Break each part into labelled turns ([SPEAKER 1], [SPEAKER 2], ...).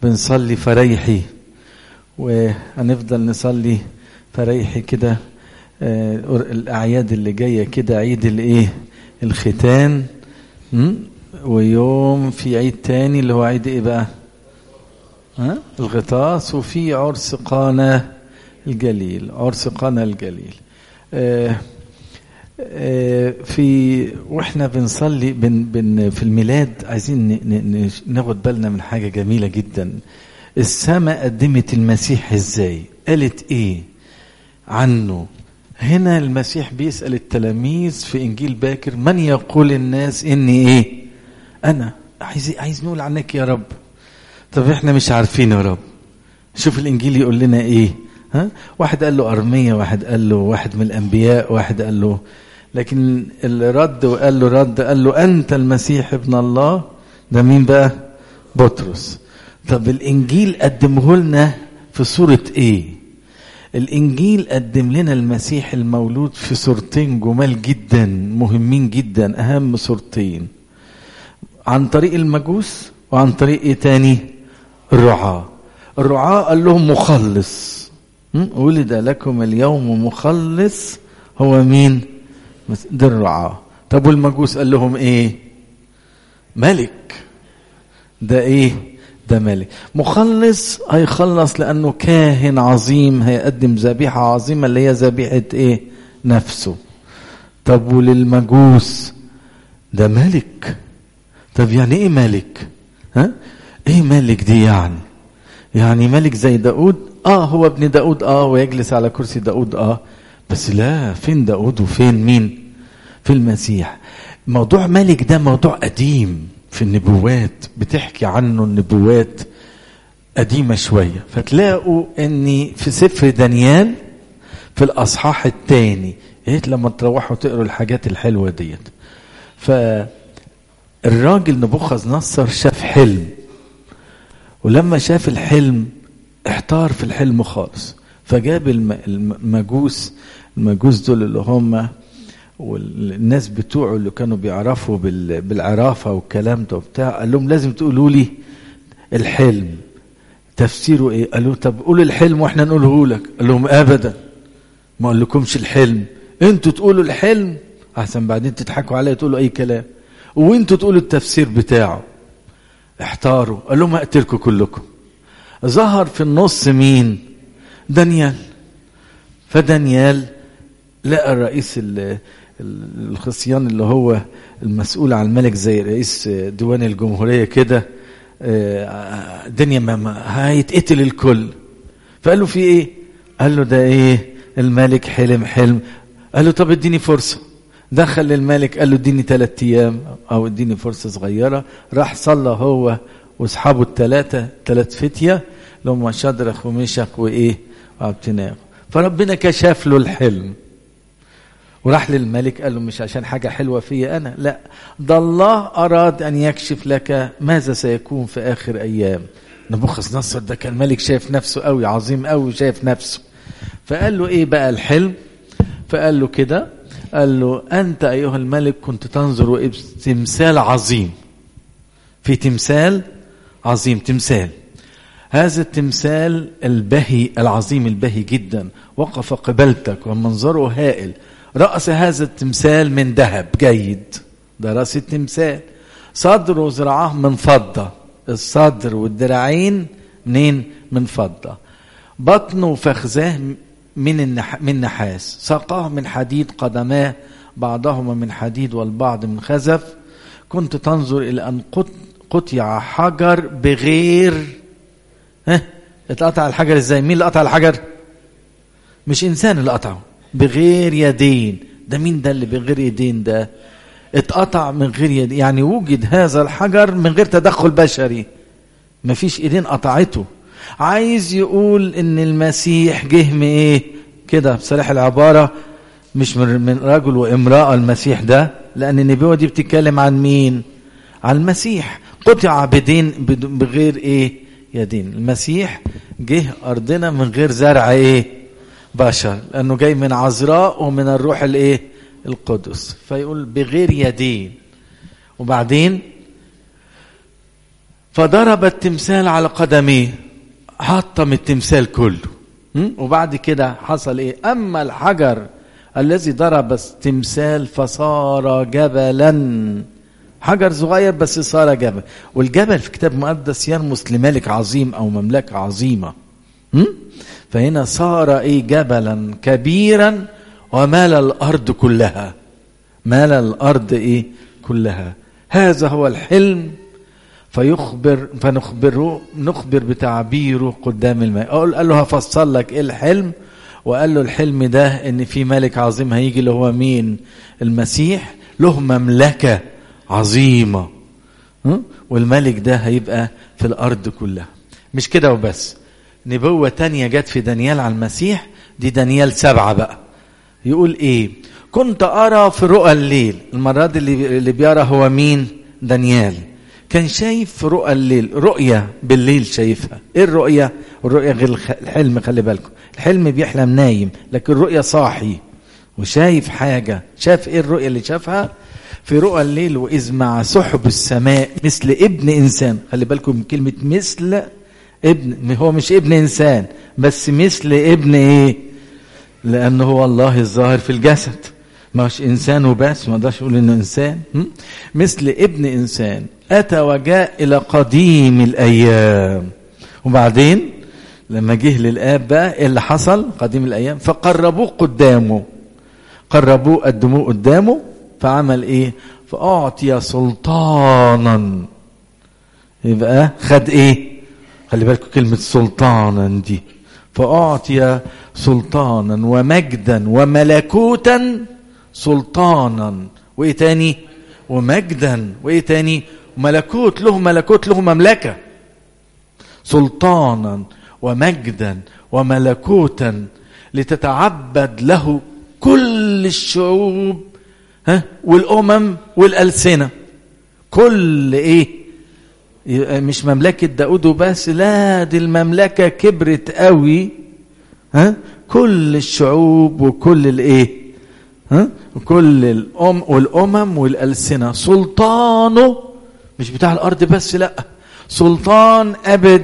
[SPEAKER 1] بنصلي فريحي وهنفضل نصلي فريحي كده آه، الأعياد اللي جاية كده عيد الإيه الختان م? ويوم في عيد تاني اللي هو عيد إيه بقى ها؟ الغطاس وفي عرس قانا الجليل عرس قانا الجليل آه، آه، في واحنا بنصلي بن بن في الميلاد عايزين ن- ن- ن- ناخد بالنا من حاجه جميله جدا السماء قدمت المسيح ازاي قالت ايه عنه هنا المسيح بيسال التلاميذ في انجيل باكر من يقول الناس اني ايه انا عايز عايز نقول عنك يا رب طب احنا مش عارفين يا رب شوف الانجيل يقول لنا ايه ها واحد قال له ارميه واحد قال له واحد من الانبياء واحد قال له لكن اللي رد وقال له رد قال له انت المسيح ابن الله ده مين بقى بطرس طب الانجيل قدمه لنا في صوره ايه الانجيل قدم لنا المسيح المولود في صورتين جمال جدا مهمين جدا اهم صورتين عن طريق المجوس وعن طريق ايه تاني الرعاة الرعاة قال لهم مخلص م? ولد لكم اليوم مخلص هو مين ده الرعاة طب والمجوس قال لهم ايه ملك ده ايه ده ملك مخلص هيخلص لانه كاهن عظيم هيقدم ذبيحه عظيمه اللي هي ذبيحه ايه نفسه طب وللمجوس ده ملك طب يعني ايه ملك ها ايه ملك دي يعني يعني ملك زي داود اه هو ابن داود اه ويجلس على كرسي داود اه بس لا فين داود وفين مين في المسيح موضوع ملك ده موضوع قديم في النبوات بتحكي عنه النبوات قديمة شوية فتلاقوا اني في سفر دانيال في الاصحاح الثاني ايه لما تروحوا تقروا الحاجات الحلوة ديت فالراجل نبوخذ نصر شاف حلم ولما شاف الحلم احتار في الحلم خالص فجاب الم- المجوس المجوس دول اللي هم والناس بتوعه اللي كانوا بيعرفوا بال- بالعرافه والكلام ده وبتاع قال لهم لازم تقولوا لي الحلم تفسيره ايه؟ قالوا طب قولوا الحلم واحنا نقوله لك قال لهم ابدا ما اقول لكمش الحلم انتوا تقولوا الحلم احسن بعدين تضحكوا عليا تقولوا اي كلام وانتوا تقولوا التفسير بتاعه احتاروا قال لهم اقتلكم كلكم ظهر في النص مين دانيال فدانيال لقى الرئيس ال- ال- الخصيان اللي هو المسؤول عن الملك زي رئيس ديوان الجمهورية كده آه، الدنيا ما- ما هيتقتل الكل فقال له في ايه قال له ده ايه الملك حلم حلم قال له طب اديني فرصة دخل الملك قال له اديني ثلاث ايام او اديني فرصة صغيرة راح صلى هو واصحابه الثلاثة ثلاث فتية اللي هم شدرخ ومشق وايه وعبتناغ فربنا كشف له الحلم وراح للملك قال له مش عشان حاجة حلوة فيا أنا لا ده الله أراد أن يكشف لك ماذا سيكون في آخر أيام نبوخذ نصر ده كان ملك شايف نفسه قوي عظيم قوي شايف نفسه فقال له إيه بقى الحلم فقال له كده قال له أنت أيها الملك كنت تنظر إلى تمثال عظيم في تمثال عظيم تمثال هذا التمثال البهي العظيم البهي جدا وقف قبلتك ومنظره هائل رأس هذا التمثال من ذهب جيد ده رأس التمثال صدره وذراعاه من فضة الصدر والذراعين منين من فضة بطنه وفخذاه من النح... من نحاس ساقاه من حديد قدماه بعضهما من حديد والبعض من خزف كنت تنظر إلى أن قط... قطع حجر بغير ها اتقطع الحجر ازاي مين اللي قطع الحجر مش انسان اللي قطعه بغير يدين ده مين ده اللي بغير يدين ده اتقطع من غير يدين يعني وجد هذا الحجر من غير تدخل بشري مفيش ايدين قطعته عايز يقول ان المسيح جه من ايه كده بصريح العبارة مش من من رجل وامرأة المسيح ده لان النبوة دي بتتكلم عن مين عن المسيح قطع بدين بد- بغير ايه يدين المسيح جه ارضنا من غير زرع ايه بشر لانه جاي من عذراء ومن الروح الايه القدس فيقول بغير يدين وبعدين فضرب التمثال على قدميه حطم التمثال كله م? وبعد كده حصل ايه اما الحجر الذي ضرب التمثال فصار جبلا حجر صغير بس صار جبل والجبل في كتاب مقدس يرمز لملك عظيم او مملكه عظيمه م? فهنا صار ايه جبلا كبيرا ومال الارض كلها مال الارض ايه كلها هذا هو الحلم فيخبر فنخبره نخبر بتعبيره قدام الماء قال قال له هفصل لك ايه الحلم وقال له الحلم ده ان في ملك عظيم هيجي اللي هو مين المسيح له مملكه عظيمه م? والملك ده هيبقى في الارض كلها مش كده وبس نبوة تانية جت في دانيال على المسيح دي دانيال سبعة بقى يقول ايه كنت ارى في رؤى الليل المرة دي اللي, اللي بيرى هو مين دانيال كان شايف في رؤى الليل رؤية بالليل شايفها ايه الرؤية الرؤية غير الحلم خلي بالكم الحلم بيحلم نايم لكن الرؤية صاحي وشايف حاجة شاف ايه الرؤية اللي شافها في رؤى الليل وإذ مع سحب السماء مثل ابن إنسان خلي بالكم من كلمة مثل ابن هو مش ابن إنسان بس مثل ابن إيه لأنه هو الله الظاهر في الجسد مش إنسان وبس ما اقدرش أقول إنه إنسان مثل ابن إنسان أتى وجاء إلى قديم الأيام وبعدين لما جه للآب بقى إيه اللي حصل قديم الأيام فقربوه قدامه قربوه قدموه قدامه فعمل ايه فاعطي سلطانا يبقى خد ايه خلي بالكم كلمة سلطانا دي فأعطي سلطانا ومجدا وملكوتا سلطانا وإيه تاني ومجدا وإيه تاني ملكوت له ملكوت له مملكة سلطانا ومجدا وملكوتا لتتعبد له كل الشعوب ها والامم والالسنه كل ايه مش مملكه داود وبس لا دي المملكه كبرت قوي ها كل الشعوب وكل الايه ها كل الام والامم والالسنه سلطانه مش بتاع الارض بس لا سلطان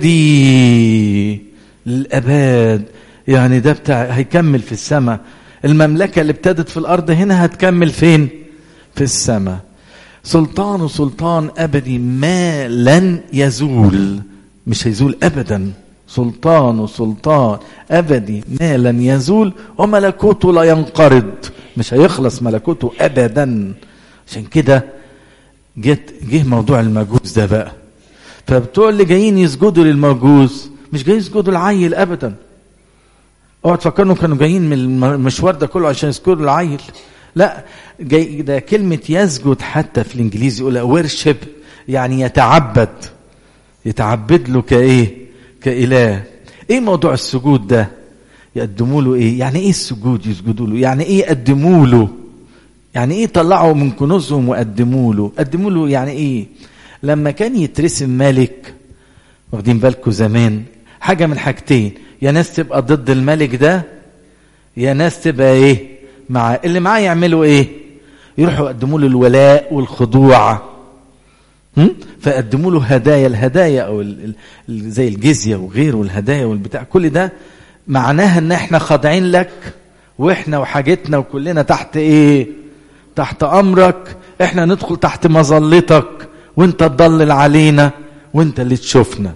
[SPEAKER 1] ابدي للاباد يعني ده بتاع هيكمل في السماء المملكة اللي ابتدت في الأرض هنا هتكمل فين في السماء سلطان سلطان أبدي ما لن يزول مش هيزول أبدا سلطان سلطان أبدي ما لن يزول وملكوته لا ينقرض مش هيخلص ملكوته أبدا عشان كده جت جه موضوع المجوس ده بقى فبتوع اللي جايين يسجدوا للمجوس مش جايين يسجدوا العيل أبدا اوعى تفكروا كانوا جايين من المشوار ده كله عشان يذكروا العيل لا جاي ده كلمة يسجد حتى في الانجليزي يقول ورشب يعني يتعبد يتعبد له كايه كإله ايه موضوع السجود ده يقدموا له ايه يعني ايه السجود يسجدوا له يعني ايه يقدموا له يعني ايه طلعوا من كنوزهم وقدموا له قدموا له يعني ايه لما كان يترسم ملك واخدين بالكم زمان حاجه من حاجتين يا ناس تبقى ضد الملك ده يا ناس تبقى ايه مع اللي معاه يعملوا ايه يروحوا يقدموا له الولاء والخضوع فقدموا له هدايا الهدايا او ال ال زي الجزيه وغيره الهدايا والبتاع كل ده معناها ان احنا خاضعين لك واحنا وحاجتنا وكلنا تحت ايه تحت امرك احنا ندخل تحت مظلتك وانت تضلل علينا وانت اللي تشوفنا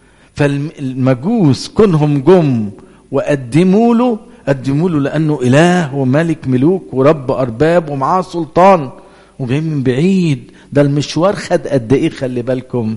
[SPEAKER 1] فالمجوس كونهم جم وقدموا له قدموا له لانه اله وملك ملوك ورب ارباب ومعاه سلطان وجاي من بعيد ده المشوار خد قد ايه خلي بالكم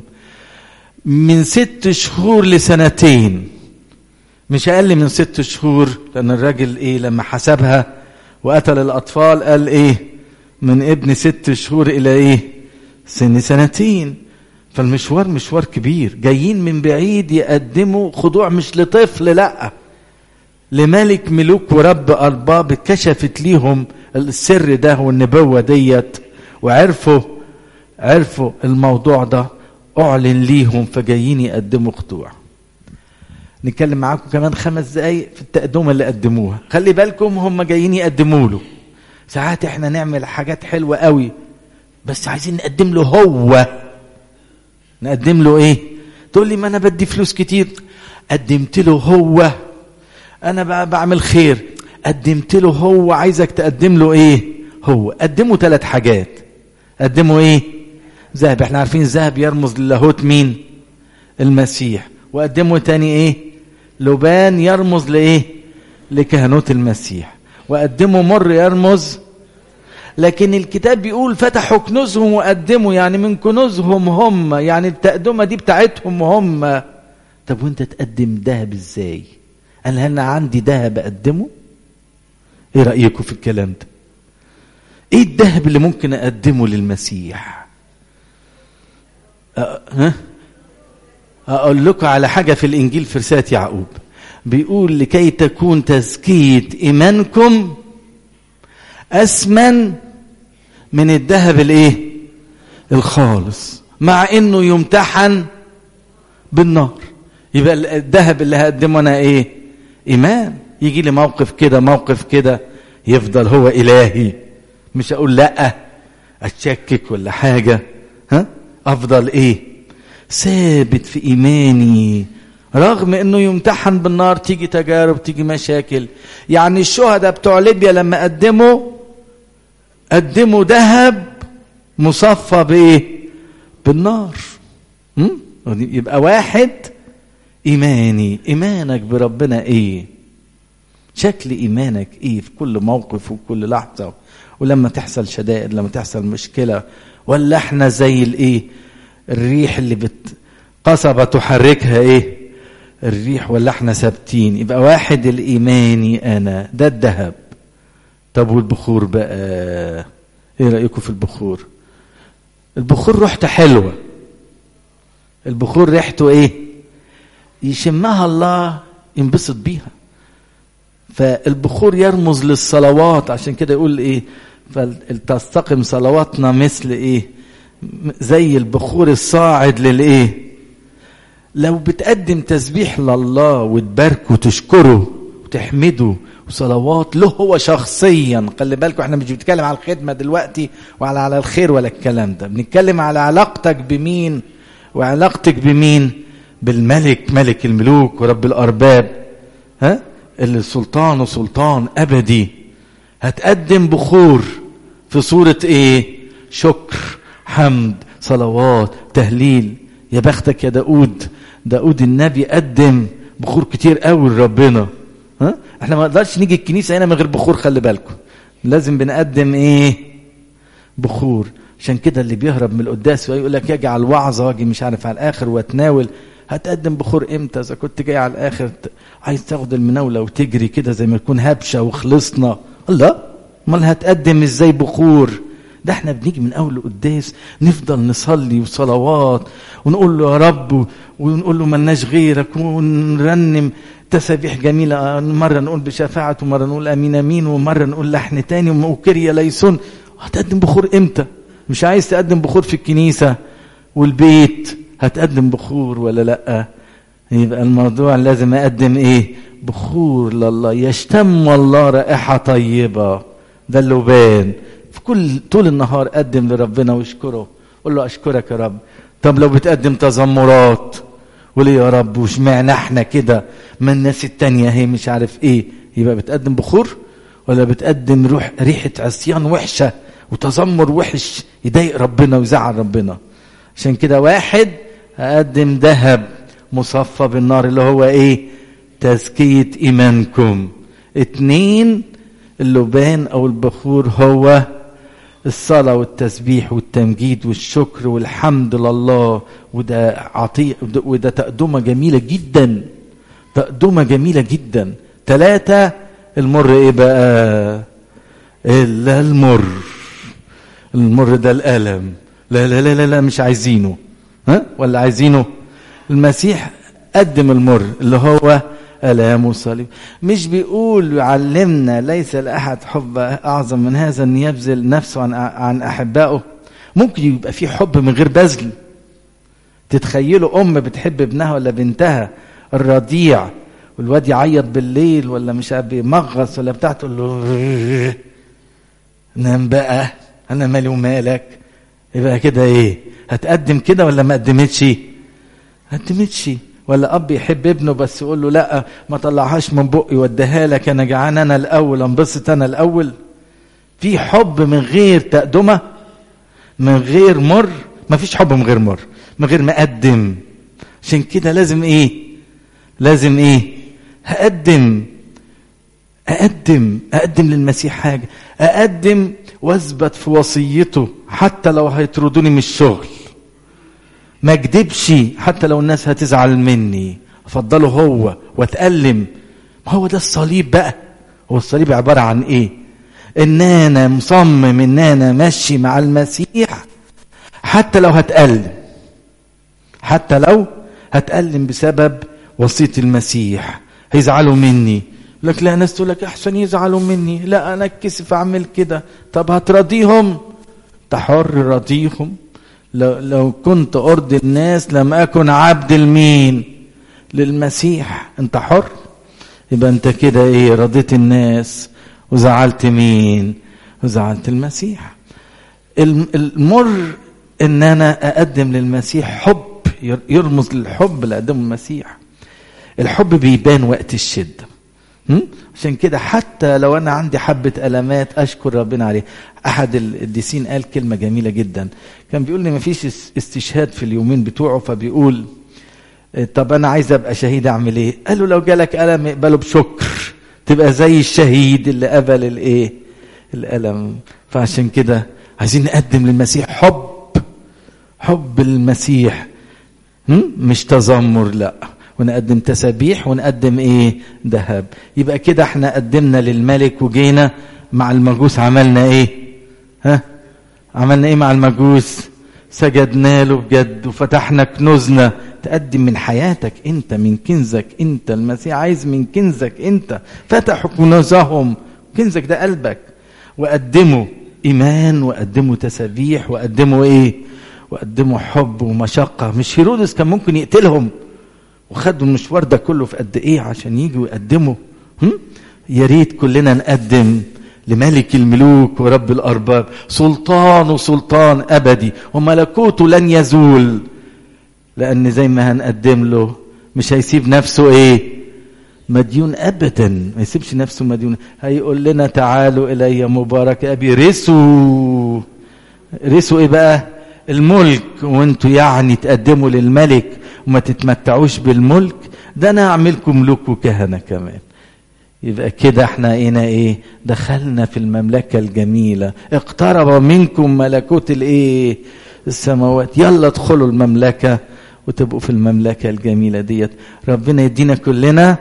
[SPEAKER 1] من ست شهور لسنتين مش اقل من ست شهور لان الراجل ايه لما حسبها وقتل الاطفال قال ايه من ابن ست شهور الى ايه سن سنتين فالمشوار مشوار كبير جايين من بعيد يقدموا خضوع مش لطفل لا لملك ملوك ورب ارباب كشفت ليهم السر ده والنبوه ديت وعرفوا عرفوا الموضوع ده اعلن ليهم فجايين يقدموا خضوع نتكلم معاكم كمان خمس دقايق في التقدمه اللي قدموها خلي بالكم هم جايين يقدموا له ساعات احنا نعمل حاجات حلوه قوي بس عايزين نقدم له هو نقدم له ايه تقول لي ما انا بدي فلوس كتير قدمت له هو انا بعمل خير قدمت له هو عايزك تقدم له ايه هو قدمه ثلاث حاجات قدمه ايه ذهب احنا عارفين الذهب يرمز للاهوت مين المسيح وقدمه تاني ايه لبان يرمز لايه لكهنوت المسيح وقدمه مر يرمز لكن الكتاب بيقول فتحوا كنوزهم وقدموا يعني من كنوزهم هم يعني التقدمة دي بتاعتهم هم طب وانت تقدم ذهب ازاي هل انا عندي ذهب اقدمه ايه رأيكم في الكلام ده ايه الذهب اللي ممكن اقدمه للمسيح أه ها اقول لكم على حاجة في الانجيل في رسالة يعقوب بيقول لكي تكون تزكية ايمانكم أثمن من الذهب الايه الخالص مع انه يمتحن بالنار يبقى الذهب اللي هقدمه انا ايه ايمان يجي لي موقف كده موقف كده يفضل هو الهي مش اقول لا اتشكك ولا حاجه ها افضل ايه ثابت في ايماني رغم انه يمتحن بالنار تيجي تجارب تيجي مشاكل يعني الشهداء بتوع ليبيا لما قدموا قدموا ذهب مصفى بايه بالنار م? يبقى واحد ايماني ايمانك بربنا ايه شكل ايمانك ايه في كل موقف وكل لحظه ولما تحصل شدائد لما تحصل مشكله ولا احنا زي الايه الريح اللي بت قصبه تحركها ايه الريح ولا احنا ثابتين يبقى واحد الايماني انا ده الذهب طب والبخور بقى ايه رايكم في البخور البخور ريحته حلوه البخور ريحته ايه يشمها الله ينبسط بيها فالبخور يرمز للصلوات عشان كده يقول ايه فلتستقم صلواتنا مثل ايه زي البخور الصاعد للايه لو بتقدم تسبيح لله وتباركه وتشكره وتحمده وصلوات له هو شخصيا خلي بالكم احنا مش بنتكلم على الخدمه دلوقتي وعلى على الخير ولا الكلام ده بنتكلم على علاقتك بمين وعلاقتك بمين بالملك ملك الملوك ورب الارباب ها اللي سلطانه سلطان ابدي هتقدم بخور في صوره ايه شكر حمد صلوات تهليل يا بختك يا داود داود النبي قدم بخور كتير قوي لربنا ها احنا ما نقدرش نيجي الكنيسه هنا من غير بخور خلي بالكم لازم بنقدم ايه بخور عشان كده اللي بيهرب من القداس ويقول لك اجي على الوعظه واجي مش عارف على الاخر واتناول هتقدم بخور امتى اذا كنت جاي على الاخر عايز تاخد المناوله وتجري كده زي ما تكون هبشه وخلصنا الله امال هتقدم ازاي بخور ده احنا بنيجي من اول القداس نفضل نصلي وصلوات ونقول له يا رب ونقول له ملناش غيرك ونرنم تسابيح جميلة مرة نقول بشفاعة ومرة نقول أمين أمين ومرة نقول لحن تاني وكريا ليسون هتقدم بخور إمتى مش عايز تقدم بخور في الكنيسة والبيت هتقدم بخور ولا لأ يبقى الموضوع لازم أقدم إيه بخور لله يشتم الله رائحة طيبة ده اللبان في كل طول النهار قدم لربنا واشكره قول له أشكرك يا رب طب لو بتقدم تذمرات وليه يا رب واشمعنى احنا كده ما الناس التانية هي مش عارف ايه يبقى بتقدم بخور ولا بتقدم روح ريحة عصيان وحشة وتذمر وحش يضايق ربنا ويزعل ربنا عشان كده واحد هقدم ذهب مصفى بالنار اللي هو ايه تزكية ايمانكم اتنين اللبان او البخور هو الصلاة والتسبيح والتمجيد والشكر والحمد لله وده عطية وده تقدمة جميلة جدا تقدمة جميلة جدا ثلاثة المر ايه بقى الا المر المر ده الألم لا لا لا لا, لا مش عايزينه ها ولا عايزينه المسيح قدم المر اللي هو آلام وصليب مش بيقول يعلمنا ليس لأحد حب أعظم من هذا أن يبذل نفسه عن عن أحبائه ممكن يبقى في حب من غير بذل تتخيلوا أم بتحب ابنها ولا بنتها الرضيع والواد يعيط بالليل ولا مش بيمغص ولا بتاع تقول له نام بقى أنا مالي ومالك يبقى كده إيه هتقدم كده ولا ما قدمتش ما قدمتش ولا اب يحب ابنه بس يقول له لا ما طلعهاش من بقي وديها لك انا جعان انا الاول انبسط انا الاول في حب من غير تقدمه من غير مر ما فيش حب من غير مر من غير ما اقدم عشان كده لازم ايه لازم ايه هقدم اقدم اقدم للمسيح حاجه اقدم واثبت في وصيته حتى لو هيطردوني من الشغل ما اكدبش حتى لو الناس هتزعل مني افضله هو واتألم ما هو ده الصليب بقى هو الصليب عبارة عن ايه ان انا مصمم ان انا ماشي مع المسيح حتى لو هتألم حتى لو هتألم بسبب وصية المسيح هيزعلوا مني لك لا ناس تقول لك احسن يزعلوا مني لا انا اتكسف اعمل كده طب هتراضيهم تحر راضيهم لو, لو كنت ارضي الناس لم اكن عبد المين للمسيح انت حر يبقى انت كده ايه رضيت الناس وزعلت مين وزعلت المسيح المر ان انا اقدم للمسيح حب يرمز للحب اللي قدمه المسيح الحب بيبان وقت الشده عشان كده حتى لو انا عندي حبه المات اشكر ربنا عليه احد القديسين قال كلمه جميله جدا كان بيقول لي ما فيش استشهاد في اليومين بتوعه فبيقول طب انا عايز ابقى شهيد اعمل ايه قال له لو جالك الم اقبله بشكر تبقى زي الشهيد اللي قبل الايه الالم فعشان كده عايزين نقدم للمسيح حب حب المسيح مش تذمر لا ونقدم تسابيح ونقدم ايه ذهب يبقى كده احنا قدمنا للملك وجينا مع المجوس عملنا ايه ها عملنا ايه مع المجوس سجدنا له بجد وفتحنا كنوزنا تقدم من حياتك انت من كنزك انت المسيح عايز من كنزك انت فتحوا كنوزهم كنزك ده قلبك وقدموا ايمان وقدموا تسابيح وقدموا ايه وقدموا حب ومشقه مش هيرودس كان ممكن يقتلهم وخدوا المشوار ده كله في قد ايه عشان يجوا يقدموا يا ريت كلنا نقدم لملك الملوك ورب الارباب سلطان سلطان ابدي وملكوته لن يزول لان زي ما هنقدم له مش هيسيب نفسه ايه مديون ابدا ما يسيبش نفسه مديون هيقول لنا تعالوا الي مبارك ابي رسوا رسوا ايه بقى الملك وانتوا يعني تقدموا للملك وما تتمتعوش بالملك ده انا اعملكم ملوك وكهنه كمان يبقى كده احنا هنا ايه دخلنا في المملكه الجميله اقترب منكم ملكوت الايه السماوات يلا ادخلوا المملكه وتبقوا في المملكه الجميله ديت ربنا يدينا كلنا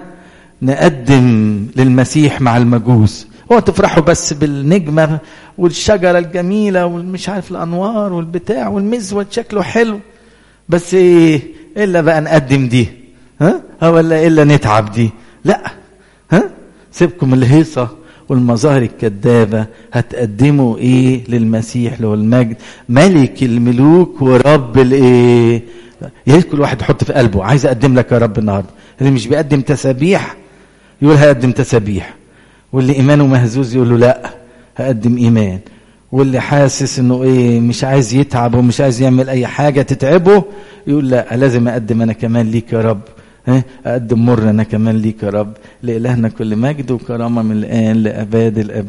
[SPEAKER 1] نقدم للمسيح مع المجوس هو تفرحوا بس بالنجمه والشجره الجميله والمش عارف الانوار والبتاع والمزود شكله حلو بس ايه الا بقى نقدم دي ها ولا الا نتعب دي لا ها سيبكم الهيصه والمظاهر الكذابه هتقدموا ايه للمسيح اللي هو المجد ملك الملوك ورب الايه يا ريت كل واحد يحط في قلبه عايز اقدم لك يا رب النهارده اللي مش بيقدم تسابيح يقول هقدم تسابيح واللي ايمانه مهزوز يقول له لا هقدم ايمان واللي حاسس انه ايه مش عايز يتعب ومش عايز يعمل اي حاجه تتعبه يقول لا لازم اقدم انا كمان ليك يا رب ها اقدم مر انا كمان ليك يا رب لالهنا كل مجد وكرامه من الان لاباد الاب